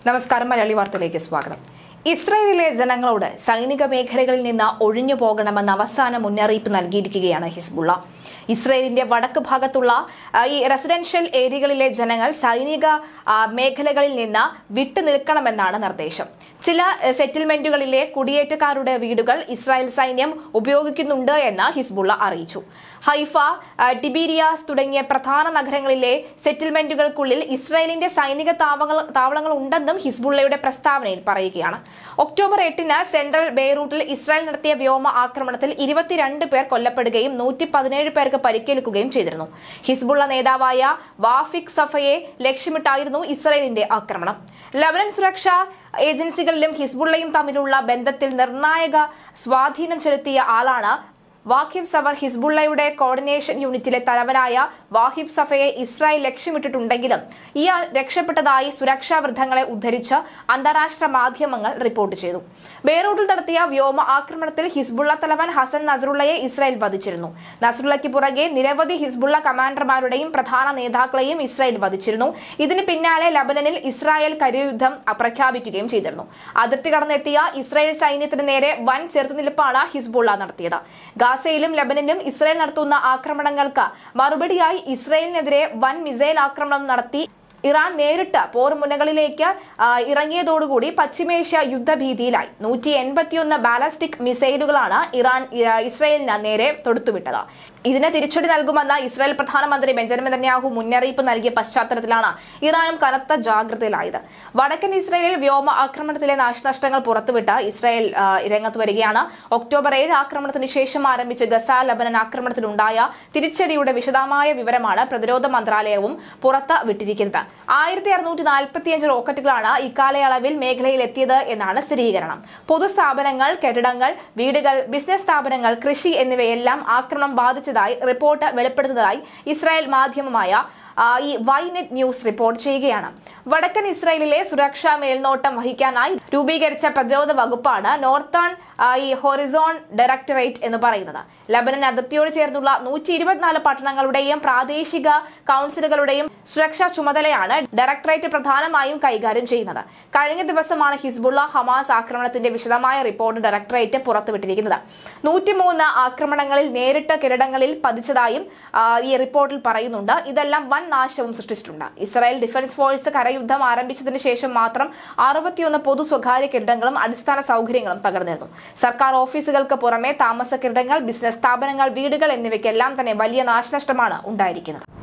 നമസ്കാരം മലയാളി വാർത്തയിലേക്ക് സ്വാഗതം ഇസ്രായേലിലെ ജനങ്ങളോട് സൈനിക മേഖലകളിൽ നിന്ന് ഒഴിഞ്ഞു പോകണമെന്ന് അവസാന മുന്നറിയിപ്പ് നൽകിയിരിക്കുകയാണ് ഹിസ്ബുള്ള ഇസ്രായേലിന്റെ വടക്ക് ഭാഗത്തുള്ള ആ, ഈ റെസിഡൻഷ്യൽ ഏരിയകളിലെ ജനങ്ങൾ സൈനിക ആ, മേഖലകളിൽ നിന്ന് വിട്ടു നിൽക്കണമെന്നാണ് നിർദ്ദേശം ചില എ, സെറ്റിൽമെന്റുകളിലെ കുടിയേറ്റക്കാരുടെ വീടുകൾ ഇസ്രായേൽ സൈന്യം ഉപയോഗിക്കുന്നുണ്ട് എന്ന് ഹിസ്ബുള്ള അറിയിച്ചു ഹൈഫ ആ, ടിബീരിയാസ് തുടങ്ങിയ പ്രധാന നഗരങ്ങളിലെ സെറ്റിൽമെന്റുകൾക്കുള്ളിൽ ഇസ്രായേലിന്റെ സൈനിക താവളങ്ങൾ താവളങ്ങൾ ഉണ്ടെന്നും ഹിസ്ബുള്ളയുടെ പ്രസ്താവനയിൽ പറയുകയാണ് ഒക്ടോബർ എട്ടിന് സെൻട്രൽ ബെയ്റൂട്ടിൽ ഇസ്രായേൽ നടത്തിയ വ്യോമ ആക്രമണത്തിൽ ഇരുപത്തിരണ്ട് പേർ കൊല്ലപ്പെടുകയും നൂറ്റി പതിനേഴ് പേർക്ക് പരിക്കേൽക്കുകയും ചെയ്തിരുന്നു ഹിസ്ബുള്ള നേതാവായ വാഫിക് സഫയെ ലക്ഷ്യമിട്ടായിരുന്നു ഇസ്രായേലിന്റെ ആക്രമണം ലബനൻ സുരക്ഷാ ഏജൻസികളിലും ഹിസ്ബുള്ളയും തമ്മിലുള്ള ബന്ധത്തിൽ നിർണായക സ്വാധീനം ചെലുത്തിയ ആളാണ് വാഹിബ് സഫർ ഹിസ്ബുള്ളയുടെ കോർഡിനേഷൻ യൂണിറ്റിലെ തലവനായ വാഹിബ് സഫയെ ഇസ്രായേൽ ലക്ഷ്യമിട്ടിട്ടുണ്ടെങ്കിലും ഇയാൾ രക്ഷപ്പെട്ടതായി സുരക്ഷാ വൃദ്ധങ്ങളെ ഉദ്ധരിച്ച് അന്താരാഷ്ട്ര മാധ്യമങ്ങൾ റിപ്പോർട്ട് ചെയ്തു ബെയ്റൂട്ടിൽ നടത്തിയ വ്യോമ ആക്രമണത്തിൽ ഹിസ്ബുള്ള തലവൻ ഹസൻ നസറുള്ളയെ ഇസ്രായേൽ വധിച്ചിരുന്നു നസറുള്ളയ്ക്ക് പുറകെ നിരവധി ഹിസ്ബുള്ള കമാൻഡർമാരുടെയും പ്രധാന നേതാക്കളെയും ഇസ്രായേൽ വധിച്ചിരുന്നു ഇതിന് പിന്നാലെ ലബനനിൽ ഇസ്രായേൽ കരയുദ്ധം പ്രഖ്യാപിക്കുകയും ചെയ്തിരുന്നു അതിർത്തി കടന്നെത്തിയ ഇസ്രായേൽ സൈന്യത്തിന് നേരെ വൻ ചെറുത്തുനിൽപ്പാണ് ഹിസ്ബുള്ള നടത്തിയത് ഗാസയിലും ലബനനിലും ഇസ്രായേൽ നടത്തുന്ന ആക്രമണങ്ങൾക്ക് മറുപടിയായി ഇസ്രായേലിനെതിരെ വൻ മിസൈൽ ആക്രമണം നടത്തി ഇറാൻ നേരിട്ട് പോർമുനകളിലേക്ക് ആ, ഇറങ്ങിയതോടുകൂടി പശ്ചിമേഷ്യ യുദ്ധഭീതിയിലായി നൂറ്റി എൺപത്തിയൊന്ന് ബാലസ്റ്റിക് മിസൈലുകളാണ് ഇറാൻ ആ, ഇസ്രായേലിന് നേരെ തൊടുത്തുവിട്ടത് ഇതിന് തിരിച്ചടി നൽകുമെന്ന് ഇസ്രായേൽ പ്രധാനമന്ത്രി ബെഞ്ചമിൻ നെതന്യാഹു മുന്നറിയിപ്പ് നൽകിയ പശ്ചാത്തലത്തിലാണ് ഇറാനും കനത്ത ജാഗ്രതയിലായത് വടക്കൻ ഇസ്രായേലിൽ വ്യോമ ആക്രമണത്തിലെ നാശനഷ്ടങ്ങൾ പുറത്തുവിട്ട് ഇസ്രായേൽ ആ, രംഗത്ത് വരികയാണ് ഒക്ടോബർ ഏഴ് ആക്രമണത്തിന് ശേഷം ആരംഭിച്ച ഗസ ലബനൻ ആക്രമണത്തിലുണ്ടായ തിരിച്ചടിയുടെ വിശദമായ വിവരമാണ് പ്രതിരോധ മന്ത്രാലയവും പുറത്ത് വിട്ടിരിക്കുന്നത് ആയിരത്തി അറുന്നൂറ്റി നാൽപ്പത്തിയഞ്ച് റോക്കറ്റുകളാണ് ഇക്കാലയളവിൽ മേഖലയിൽ എത്തിയത് എന്നാണ് സ്ഥിരീകരണം പൊതുസ്ഥാപനങ്ങൾ കെട്ടിടങ്ങൾ വീടുകൾ ബിസിനസ് സ്ഥാപനങ്ങൾ കൃഷി എന്നിവയെല്ലാം ആക്രമണം ബാധിച്ചതായി റിപ്പോർട്ട് വെളിപ്പെടുത്തുന്നതായി ഇസ്രായേൽ മാധ്യമമായ ആ, ഈ വൈനെറ്റ് ന്യൂസ് റിപ്പോർട്ട് ചെയ്യുകയാണ് വടക്കൻ ഇസ്രായേലിലെ സുരക്ഷാ മേൽനോട്ടം വഹിക്കാനായി രൂപീകരിച്ച പ്രതിരോധ വകുപ്പാണ് നോർത്തേൺ ആ, ഈ ഹൊറിസോൺ ഡയറക്ടറേറ്റ് എന്ന് പറയുന്നത് ലബനൻ അതിർത്തിയോട് ചേർന്നുള്ള നൂറ്റി ഇരുപത്തിനാല് പട്ടണങ്ങളുടെയും പ്രാദേശിക കൗൺസിലുകളുടെയും സുരക്ഷാ ചുമതലയാണ് ഡയറക്ടറേറ്റ് പ്രധാനമായും കൈകാര്യം ചെയ്യുന്നത് കഴിഞ്ഞ ദിവസമാണ് ഹിസ്ബുള്ള ഹമാസ് ആക്രമണത്തിന്റെ വിശദമായ റിപ്പോർട്ട് ഡയറക്ടറേറ്റ് പുറത്തുവിട്ടിരിക്കുന്നത് നൂറ്റിമൂന്ന് ആക്രമണങ്ങളിൽ നേരിട്ട് കെട്ടിടങ്ങളിൽ പതിച്ചതായും ആ, ഈ റിപ്പോർട്ടിൽ പറയുന്നുണ്ട് ഇതെല്ലാം വൻ നാശവും സൃഷ്ടിച്ചിട്ടുണ്ട് ഇസ്രായേൽ ഡിഫൻസ് ഫോഴ്സ് കരയുദ്ധം ആരംഭിച്ചതിന് ശേഷം മാത്രം അറുപത്തിയൊന്ന് പൊതു സ്വകാര്യ കെട്ടിടങ്ങളും അടിസ്ഥാന സൗകര്യങ്ങളും തകർന്നിരുന്നു സർക്കാർ ഓഫീസുകൾക്ക് പുറമെ താമസ കെട്ടിടങ്ങൾ ബിസിനസ് സ്ഥാപനങ്ങൾ വീടുകൾ എന്നിവയ്ക്കെല്ലാം തന്നെ വലിയ നാശനഷ്ടമാണ് ഉണ്ടായിരിക്കുന്നത്